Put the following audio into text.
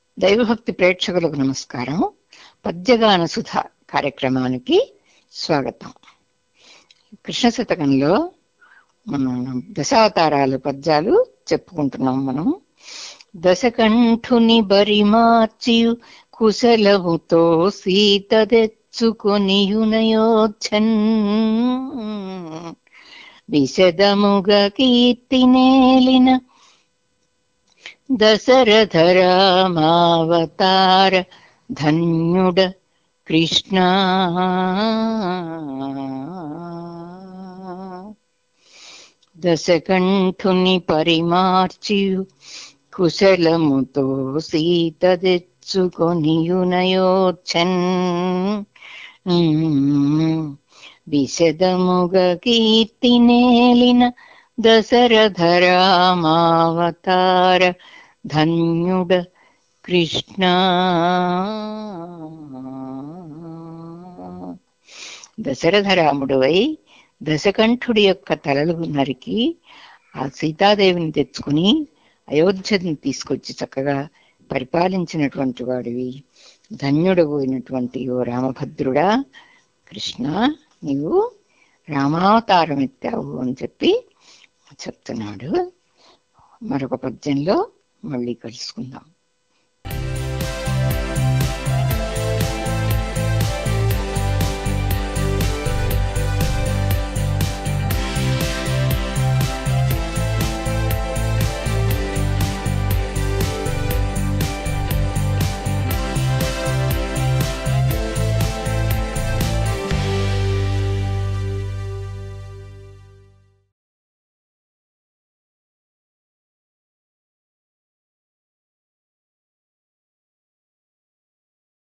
దైవభక్తి ప్రేక్షకులకు నమస్కారం పద్యగాన సుధ కార్యక్రమానికి స్వాగతం కృష్ణ శతకంలో మనం దశావతారాలు పద్యాలు చెప్పుకుంటున్నాం మనం దశకంఠుని బరిమార్చియు కుశలముతో సీత తెచ్చుకొనియునయోచ్చన్ విశదముగా కీర్తినేలిన దశరథ రామావతార ధన్యుడ కృష్ణ దశకంఠుని పరిమార్చియు కుశలముతో సీత తెచ్చుకొనియునయోచ్చన్ విశదముగా కీర్తినేలిన దశరథ రామావతార ధన్యుడ కృష్ణ దశరథ రాముడువై దశకంఠుడి యొక్క తలలు నరికి ఆ సీతాదేవిని తెచ్చుకుని అయోధ్యని తీసుకొచ్చి చక్కగా పరిపాలించినటువంటి వాడివి ధన్యుడు పోయినటువంటి ఓ రామభద్రుడా కృష్ణ నీవు రామావతారం ఎత్తావు అని చెప్పి చెప్తున్నాడు మరొక పద్యంలో మళ్ళీ కలుసుకుందాం